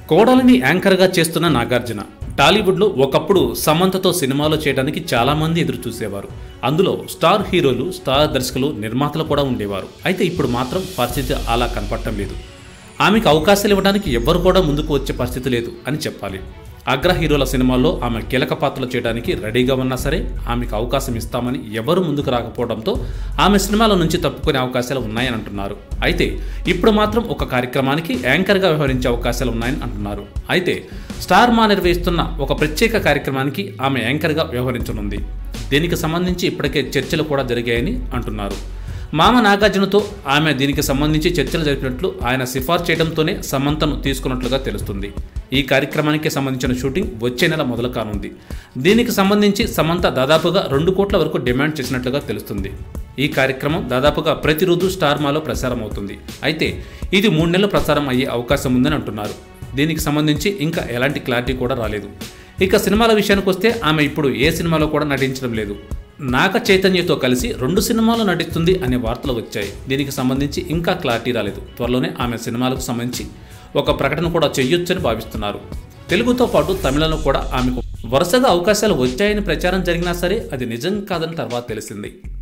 కోడలిని యాంకర్గా చేస్తున్న నాగార్జున టాలీవుడ్లో ఒకప్పుడు సమంతతో సినిమాలు చేయడానికి చాలా మంది ఎదురు చూసేవారు అందులో స్టార్ హీరోలు స్టార్ దర్శకులు నిర్మాతలు కూడా ఉండేవారు అయితే ఇప్పుడు మాత్రం పరిస్థితి అలా కనపడటం లేదు ఆమెకు అవకాశాలు ఇవ్వడానికి ఎవ్వరు కూడా ముందుకు వచ్చే పరిస్థితి లేదు అని చెప్పాలి అగ్ర హీరోల సినిమాల్లో ఆమె కీలక పాత్రలు చేయడానికి రెడీగా ఉన్నా సరే ఆమెకు అవకాశం ఇస్తామని ఎవరు ముందుకు రాకపోవడంతో ఆమె సినిమాల నుంచి తప్పుకునే అవకాశాలు ఉన్నాయని అంటున్నారు అయితే ఇప్పుడు మాత్రం ఒక కార్యక్రమానికి యాంకర్గా వ్యవహరించే అవకాశాలు ఉన్నాయని అంటున్నారు అయితే స్టార్ మా నిర్వహిస్తున్న ఒక ప్రత్యేక కార్యక్రమానికి ఆమె యాంకర్గా వ్యవహరించనుంది దీనికి సంబంధించి ఇప్పటికే చర్చలు కూడా జరిగాయని అంటున్నారు మామ నాగార్జునతో ఆమె దీనికి సంబంధించి చర్చలు జరిపినట్లు ఆయన సిఫార్సు చేయడంతోనే సమంతను తీసుకున్నట్లుగా తెలుస్తుంది ఈ కార్యక్రమానికి సంబంధించిన షూటింగ్ వచ్చే నెల మొదలు కానుంది దీనికి సంబంధించి సమంత దాదాపుగా రెండు కోట్ల వరకు డిమాండ్ చేసినట్లుగా తెలుస్తుంది ఈ కార్యక్రమం దాదాపుగా ప్రతిరోజు స్టార్ మాలో ప్రసారం అవుతుంది అయితే ఇది మూడు నెలలు ప్రసారం అయ్యే అవకాశం ఉందని అంటున్నారు దీనికి సంబంధించి ఇంకా ఎలాంటి క్లారిటీ కూడా రాలేదు ఇక సినిమాల విషయానికి వస్తే ఆమె ఇప్పుడు ఏ సినిమాలో కూడా నటించడం లేదు నాగ చైతన్యతో కలిసి రెండు సినిమాలు నటిస్తుంది అనే వార్తలు వచ్చాయి దీనికి సంబంధించి ఇంకా క్లారిటీ రాలేదు త్వరలోనే ఆమె సినిమాలకు సంబంధించి ఒక ప్రకటన కూడా చేయొచ్చని భావిస్తున్నారు తెలుగుతో పాటు తమిళంలో కూడా ఆమెకు వరుసగా అవకాశాలు వచ్చాయని ప్రచారం జరిగినా సరే అది నిజం కాదని తర్వాత తెలిసింది